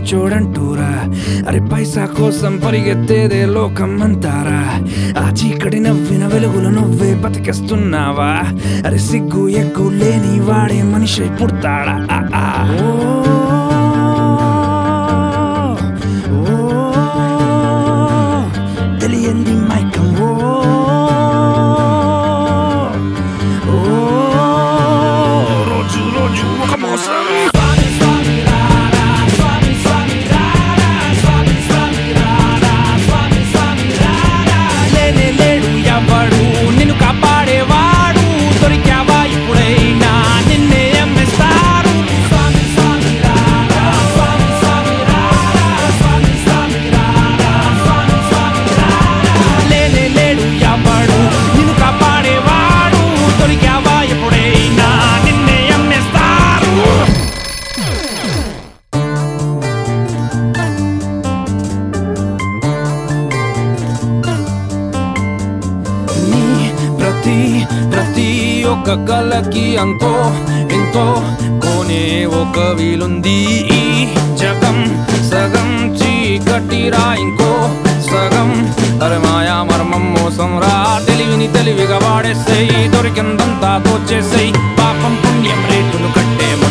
మంచోడంటూరా అరే పైసా కోసం పరిగెత్తేదే లోకం అంతారా ఆ చీకటి నవ్విన వెలుగులు నువ్వే బతికేస్తున్నావా అరే సిగ్గు ఎగ్గు లేని వాడే మనిషి పుడతాడా ఆ, ఆ. ఓ, ఓ, తెలియంది మైకం ఓ ఓ, రోజు రోజు ఒక మోసం లేనే లేడు ఎవడు నిన్ను కాపాడేవాడు దొరికావా ఇప్పుడైనా నిన్నే అమ్మేస్తారు లేనే లేడు ఎవడు నిన్ను కాపాడేవాడు దొరికావా ఎప్పుడైనా నిన్నే అమ్మేస్తారు నీ ప్రతి ప్రతి ఒక్క కలకి అంతో ఎంతో కోనే ఒక వీలుంది ఈ జగం సగం చీకటిరా ఇంకో సగం అరే మాయా మర్మం మోసం రా తెలివిని తెలివిగా వాడేసేయి దొరికిందంతా దోచేసేయి పాపం పుణ్యం రేటును కట్టే